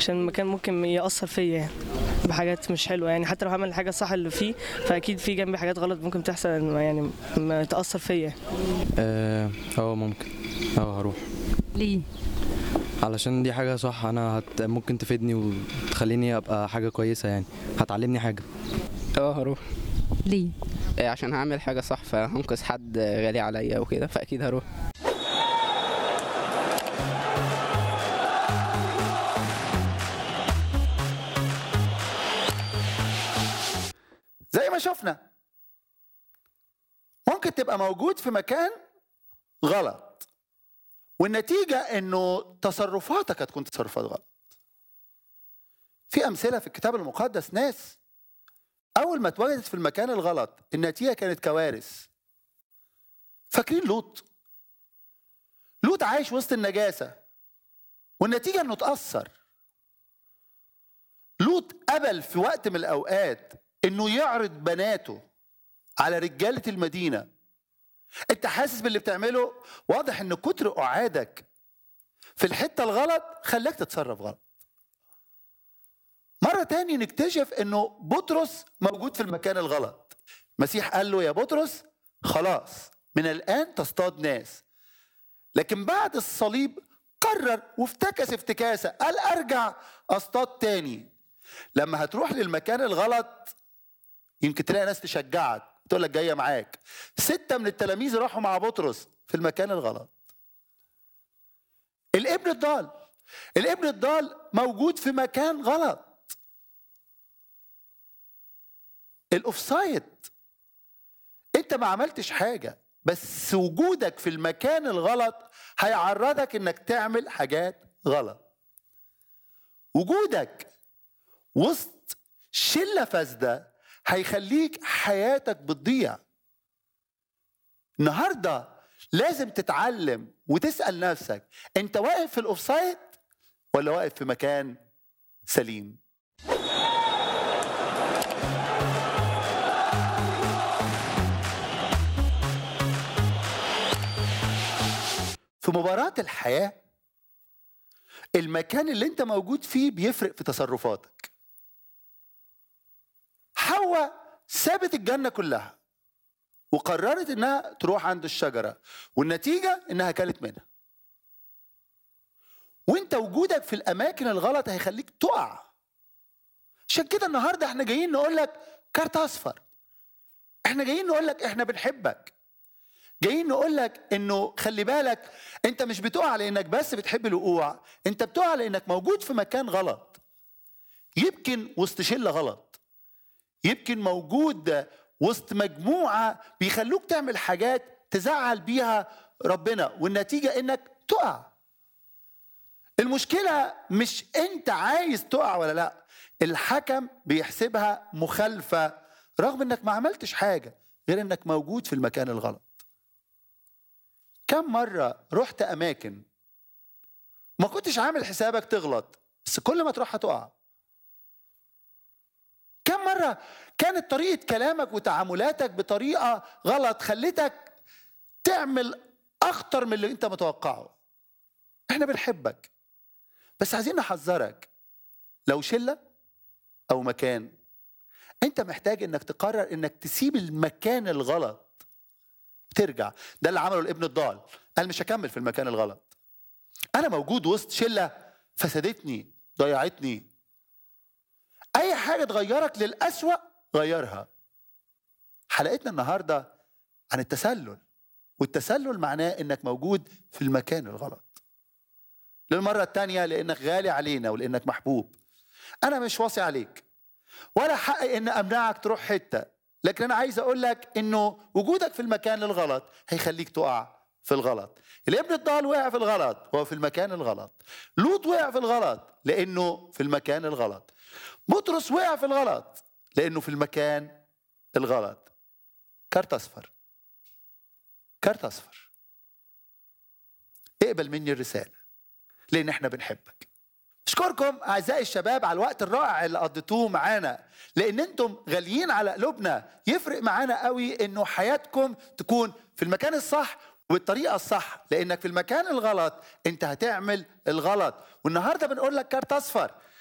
عشان المكان ممكن يأثر فيا يعني بحاجات مش حلوه يعني حتى لو هعمل الحاجه الصح اللي فيه فاكيد في جنبي حاجات غلط ممكن تحصل يعني ما تأثر فيا اه آه، ممكن اه هروح ليه علشان دي حاجة صح انا هت... ممكن تفيدني وتخليني ابقى حاجة كويسة يعني هتعلمني حاجة اه هروح ليه إيه، عشان هعمل حاجة صح فهنقذ حد غالي عليا وكده فأكيد هروح زي ما شفنا ممكن تبقى موجود في مكان غلط والنتيجة انه تصرفاتك هتكون تصرفات غلط في امثلة في الكتاب المقدس ناس اول ما اتوجدت في المكان الغلط النتيجة كانت كوارث فاكرين لوط لوط عايش وسط النجاسة والنتيجة انه اتأثر لوط قبل في وقت من الاوقات انه يعرض بناته على رجاله المدينه انت حاسس باللي بتعمله واضح ان كتر قعادك في الحته الغلط خلاك تتصرف غلط مرة تاني نكتشف انه بطرس موجود في المكان الغلط المسيح قال له يا بطرس خلاص من الان تصطاد ناس لكن بعد الصليب قرر وافتكس افتكاسة قال ارجع اصطاد تاني لما هتروح للمكان الغلط يمكن تلاقي ناس تشجعك تقول لك جايه معاك ستة من التلاميذ راحوا مع بطرس في المكان الغلط الابن الضال الابن الضال موجود في مكان غلط الاوفسايد انت ما عملتش حاجه بس وجودك في المكان الغلط هيعرضك انك تعمل حاجات غلط وجودك وسط شله فاسده هيخليك حياتك بتضيع النهارده لازم تتعلم وتسال نفسك انت واقف في الاوفسايد ولا واقف في مكان سليم في مباراة الحياة المكان اللي انت موجود فيه بيفرق في تصرفاتك حواء سابت الجنة كلها وقررت انها تروح عند الشجرة والنتيجة انها كلت منها وانت وجودك في الاماكن الغلط هيخليك تقع عشان كده النهارده احنا جايين نقول لك كارت اصفر احنا جايين نقول لك احنا بنحبك جايين نقول لك انه خلي بالك انت مش بتقع لانك بس بتحب الوقوع انت بتقع لانك موجود في مكان غلط يمكن وسط شله غلط يمكن موجود وسط مجموعه بيخلوك تعمل حاجات تزعل بيها ربنا والنتيجه انك تقع المشكله مش انت عايز تقع ولا لا الحكم بيحسبها مخالفه رغم انك ما عملتش حاجه غير انك موجود في المكان الغلط كم مرة رحت أماكن ما كنتش عامل حسابك تغلط بس كل ما تروح هتقع كم مرة كانت طريقة كلامك وتعاملاتك بطريقة غلط خلتك تعمل أخطر من اللي أنت متوقعه إحنا بنحبك بس عايزين نحذرك لو شلة أو مكان أنت محتاج إنك تقرر إنك تسيب المكان الغلط ترجع ده اللي عمله الابن الضال قال مش هكمل في المكان الغلط انا موجود وسط شله فسدتني ضيعتني اي حاجه تغيرك للاسوا غيرها حلقتنا النهارده عن التسلل والتسلل معناه انك موجود في المكان الغلط للمره الثانيه لانك غالي علينا ولانك محبوب انا مش واصي عليك ولا حقي ان امنعك تروح حته لكن انا عايز اقول لك انه وجودك في المكان الغلط هيخليك تقع في الغلط الابن الضال وقع في الغلط هو في المكان الغلط لوط وقع في الغلط لانه في المكان الغلط بطرس وقع في الغلط لانه في المكان الغلط كارت اصفر كارت اصفر اقبل مني الرساله لان احنا بنحبك اشكركم اعزائي الشباب على الوقت الرائع اللي قضيتوه معانا لان انتم غاليين على قلوبنا يفرق معانا قوي انه حياتكم تكون في المكان الصح وبالطريقه الصح لانك في المكان الغلط انت هتعمل الغلط والنهارده بنقول لك كارت اصفر